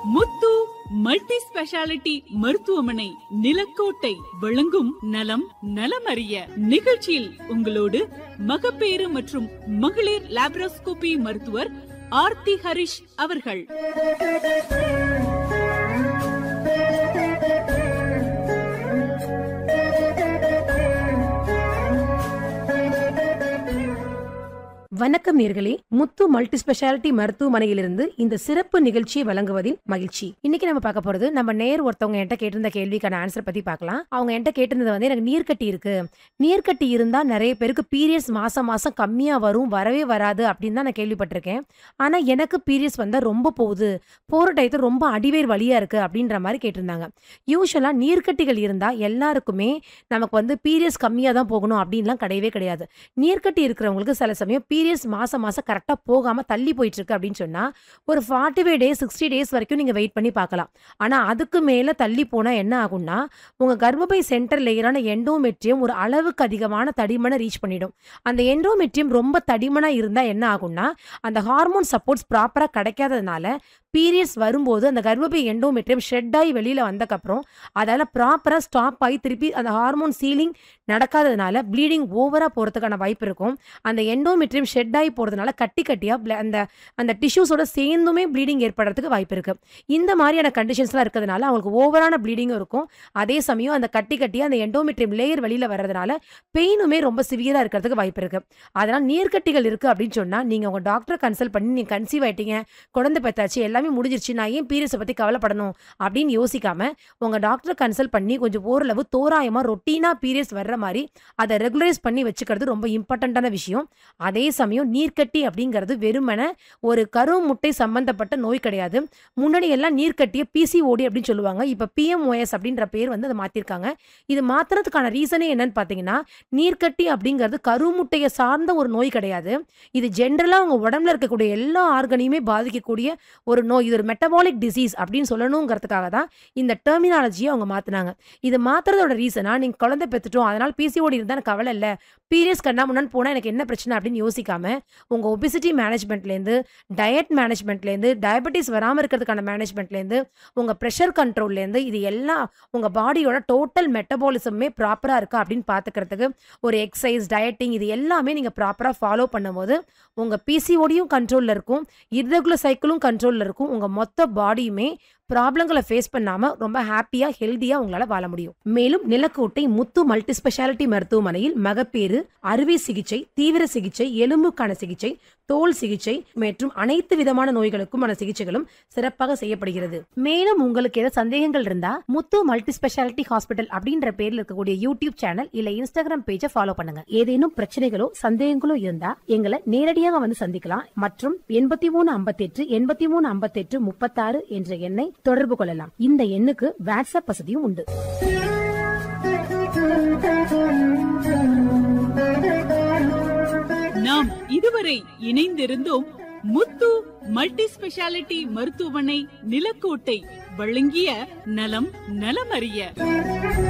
முத்து multi speciality மருத்துவமனை நிலக்கோட்டை வழங்கும் நலம் நலமறிய நிகழ்ச்சியில் உங்களோடு மகப்பேறு மற்றும் மகளிர் லாப்ரோஸ்கோபி மருத்துவர் ஆர்த்தி ஹரிஷ் அவர்கள் வணக்கம் நேர்களே முத்து மல்டி ஸ்பெஷாலிட்டி மருத்துவமனையிலிருந்து இந்த சிறப்பு நிகழ்ச்சியை வழங்குவதில் மகிழ்ச்சி இன்னைக்கு நம்ம பார்க்க போறது நம்ம நேர் ஒருத்தவங்க என்கிட்ட கேட்டிருந்த கேள்விக்கான ஆன்சர் பத்தி பார்க்கலாம் அவங்க என்கிட்ட கேட்டிருந்தது வந்து எனக்கு நீர்க்கட்டி இருக்கு நீர்க்கட்டி இருந்தா நிறைய பேருக்கு பீரியட்ஸ் மாசம் மாசம் கம்மியா வரும் வரவே வராது அப்படின்னு தான் நான் கேள்விப்பட்டிருக்கேன் ஆனா எனக்கு பீரியட்ஸ் வந்தா ரொம்ப போகுது போற டயத்துல ரொம்ப அடிவேர் வலியா இருக்கு அப்படின்ற மாதிரி கேட்டிருந்தாங்க யூஸ்வலா நீர்க்கட்டிகள் இருந்தா எல்லாருக்குமே நமக்கு வந்து பீரியட்ஸ் கம்மியா தான் போகணும் அப்படின்லாம் கிடையவே கிடையாது நீர்க்கட்டி இருக்கிறவங்களுக்கு சில சமயம் பீரியட்ஸ் மாசம் மாசம் கரெக்டாக போகாம தள்ளி போயிட்டு இருக்கு அப்படின்னு சொன்னா ஒரு forty five days sixty days வரைக்கும் நீங்க வெயிட் பண்ணி பார்க்கலாம் ஆனா அதுக்கு மேல தள்ளி போனா என்ன ஆகும்னா உங்க கர்ப்பப்பை சென்டர் லேயரான எண்டோமெட்ரியம் ஒரு அளவுக்கு அதிகமான தடிமனை ரீச் பண்ணிடும் அந்த எண்டோமெட்ரியம் ரொம்ப தடிமனா இருந்தா என்ன ஆகும்னா அந்த ஹார்மோன் சப்போர்ட்ஸ் ப்ராப்பரா கிடைக்காததுனால பீரியட்ஸ் வரும்போது அந்த கர்ப்பப்பை எண்டோமெட்ரியம் ஷெட் ஆகி வெளியில வந்தக்கப்புறம் அதால ப்ராப்பரா ஸ்டாப் ஆகி திருப்பி அந்த ஹார்மோன் சீலிங் நடக்காததுனால ப்ளீடிங் ஓவரா போறதுக்கான வாய்ப்பு இருக்கும் அந்த எண்டோமெட்ரியம் ஷெட் ஆகி போறதுனால கட்டி கட்டியா bla- அந்த அந்த டிஷ்யூஸோட சேர்ந்துமே ப்ளீடிங் ஏற்படுறதுக்கு வாய்ப்பு இருக்கு இந்த மாதிரியான கண்டிஷன்ஸ்லாம் இருக்கிறதுனால அவங்களுக்கு ஓவரான ப்ளீடிங்கும் இருக்கும் அதே சமயம் அந்த கட்டி கட்டியா அந்த எண்டோமெட்ரியம் லேயர் வெளியில வர்றதுனால பெயினுமே ரொம்ப சிவியரா இருக்கிறதுக்கு வாய்ப்பு இருக்கு அதனால நீர்க்கட்டிகள் இருக்கு அப்படின்னு சொன்னா நீங்க உங்க டாக்டரை கன்சல்ட் பண்ணி நீங்க கன்சீவ் ஆயிட்டீங்க குழந்தை பெத்தாச்சு எல்லாமே முடிஞ்சிருச்சு நான் ஏன் பீரியட்ஸை பத்தி கவலைப்படணும் அப்படின்னு யோசிக்காம உங்க டாக்டரை கன்சல்ட் பண்ணி கொஞ்சம் ஓரளவு தோராயமா ரொட்டீனா பீரியட்ஸ் வர்ற மாதிரி அதை ரெகுலரைஸ் பண்ணி வச்சுக்கிறது ரொம்ப இம்பார்ட்டண்ட்டான விஷயம் அதே சமயம் நீர்க்கட்டி அப்படிங்கிறது வெறுமனே ஒரு கரு முட்டை சம்பந்தப்பட்ட நோய் கிடையாது முன்னாடி எல்லாம் நீர்க்கட்டிய பிசிஓடி அப்படின்னு சொல்லுவாங்க இப்போ பிஎம்ஓஎஸ் அப்படின்ற பேர் வந்து அதை மாத்திருக்காங்க இது மாத்துறதுக்கான ரீசனே என்னன்னு பார்த்தீங்கன்னா நீர்க்கட்டி அப்படிங்கிறது கருமுட்டையை சார்ந்த ஒரு நோய் கிடையாது இது ஜென்ரலாக உங்க உடம்புல இருக்கக்கூடிய எல்லா ஆர்கனையுமே பாதிக்கக்கூடிய ஒரு நோய் இது ஒரு மெட்டபாலிக் டிசீஸ் அப்படின்னு சொல்லணுங்கிறதுக்காக தான் இந்த டெர்மினாலஜியை அவங்க மாத்தினாங்க இது மாத்துறதோட ரீசனா நீங்க குழந்தை பெற்றுட்டோம் அதனால பிசிஓடி இருந்தா எனக்கு கவலை இல்லை பீரியட்ஸ் கண்ணா முன்னான்னு போனா எனக்கு என்ன பிரச்சனை அப்படின்னு யோசிக்காம உங்க ஒபிசிட்டி மேனேஜ்மெண்ட்லேருந்து டயட் மேனேஜ்மெண்ட்லேருந்து டயபெட்டிஸ் வராமல் இருக்கிறதுக்கான மேனேஜ்மெண்ட்லேருந்து உங்க ப்ரெஷர் கண்ட்ரோல்லேருந்து இது எல்லாம் உங்க பாடியோட டோட்டல் மெட்டபாலிசமே ப்ராப்பராக இருக்கா அப்படின்னு பார்த்துக்கிறதுக்கு ஒரு எக்ஸசைஸ் டயட்டிங் இது எல்லாமே நீங்க ப்ராப்பராக ஃபாலோ பண்ணும்போது உங்க பிசிஓடியும் கண்ட்ரோல்ல இருக்கும் இர்ரெகுலர் சைக்கிளும் கண்ட்ரோல்ல இருக்கும் உங்க மொத்த பாடியுமே ப்ராப்ளங்களை ஃபேஸ் பண்ணாம ரொம்ப ஹாப்பியா ஹெல்தியா உங்களால வாழ முடியும் மேலும் நிலக்கோட்டை முத்து மல்டி ஸ்பெஷாலிட்டி மருத்துவமனையில் மகப்பேறு அறுவை சிகிச்சை தீவிர சிகிச்சை எலும்புக்கான சிகிச்சை தோல் சிகிச்சை மற்றும் அனைத்து விதமான நோய்களுக்குமான சிகிச்சைகளும் சிறப்பாக செய்யப்படுகிறது மேலும் உங்களுக்கு ஏதாவது சந்தேகங்கள் இருந்தா முத்து மல்டி ஸ்பெஷாலிட்டி ஹாஸ்பிட்டல் அப்படின்ற பேர்ல இருக்கக்கூடிய யூடியூப் சேனல் இல்ல இன்ஸ்டாகிராம் பேஜை ஃபாலோ பண்ணுங்க ஏதேனும் பிரச்சனைகளோ சந்தேகங்களோ இருந்தா எங்களை நேரடியாக வந்து சந்திக்கலாம் மற்றும் எண்பத்தி மூணு ஐம்பத்தெட்டு எண்பத்தி மூணு ஐம்பத்தெட்டு முப்பத்தாறு என்ற எண்ணை தொடர்பு கொள்ளலாம் இந்த எண்ணுக்கு வாட்ஸ்அப் வசதியும் உண்டு நாம் இதுவரை இணைந்திருந்தோம் முத்து மல்டி ஸ்பெஷாலிட்டி மருத்துவமனை நிலக்கோட்டை வழங்கிய நலம் நலமறிய